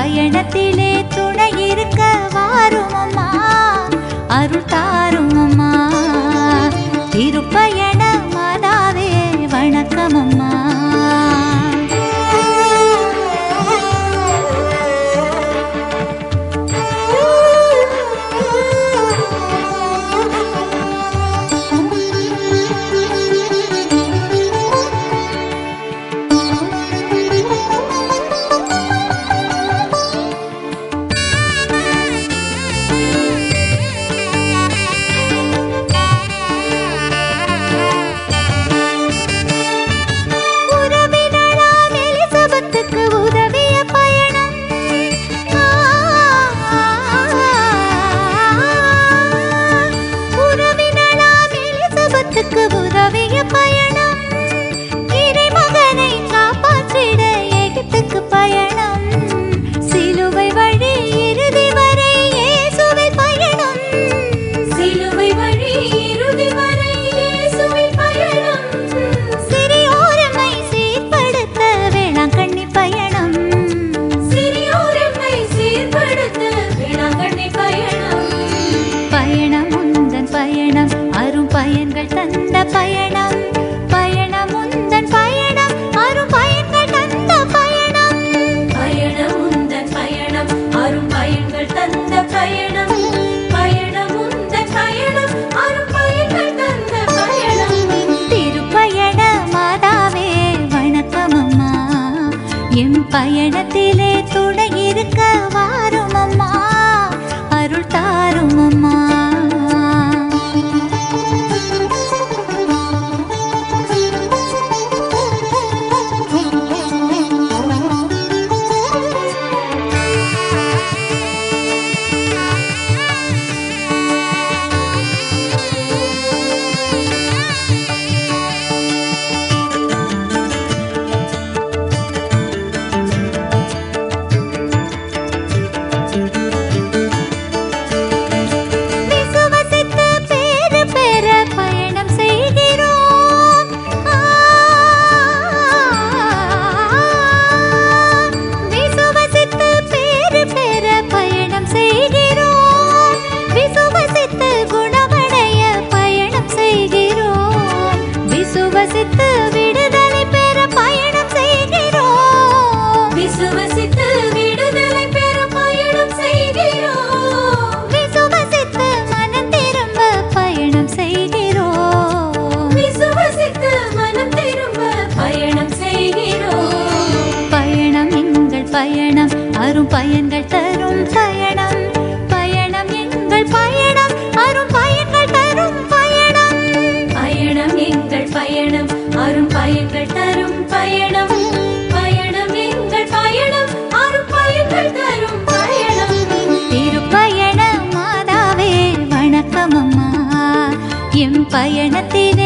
பயணத்திலே துணை இருக்க வாரும் அம்மா அருள் தாரும் அம்மா திருப்பயண மாதாவே வணக்கம் அம்மா உறவினராம் எலிசபெத்துக்கு உதவிய பயணம் உறவினராம் எலிசபெத்துக்கு உதவிய பயணம் இறைமகனை காப்பாற்றிட எகிப்துக்கு பயணம் சிலுவை வழி இறுதி வரை இயேசுவில் பயணம் சிலுவை வழி இறுதி வரை இயேசுவின் பயணம் சிறியோரமை சீர்படுத்த வேளாங்கண்ணி பயணம் சிறியோரெம்மை சீர்படுத்த வேளாங்கண்ணி பயணம் பயணம் உந்தன் பயணம் அரும் பயன்கள் தந்த பயணம் பயணம் உந்தன் பயணம் அரும் பயன்கள் தந்த பயணம் பயணம் உந்தன் பயணம் அரும் பயன்கள் தந்த பயணம் பயணம் உந்தன் பயணம் அரும் பயன்கள் தந்த பயணம் திருப்பயண மாதாவே வணக்கம் அம்மா எம் பயணத்திலே துணை இருக்க வாரும் அம்மா அருள் தாரும் அம்மா விசுவசித்து பேறு பெற பயணம் செய்கிறோம் ஆ, விசுவசித்து பேறு பெற பயணம் செய்கிறோம் விசுவசித்து குணமடைய பயணம் செய்கிறோம் விசுவசித்து விடுதலை பெற பயணம் செய்கிறோம் விசுவசித்து விடுதலை பெற பயணம் செய்கிறோம் விசுவசித்து மனம் திரும்ப பயணம் செய்கிறோம் விசுவசித்து மனம் திரும்ப பயணம் செய்கிறோம் பயணம் எங்கள் பயணம் அரும் பயன்கள் தரும் பயணம் பயணம் எங்கள் பயணம் அரும் பயன்கள் தரும் பயணம் பயணம் எங்கள் பயணம் அரும் பயன்கள் தரும் பயணம் பயணம் எங்கள் பயணம் அரும் பயன்கள் தரும் பயணம் திருப்பயண மாதாவே வணக்கம் அம்மா எம் பயணத்திலே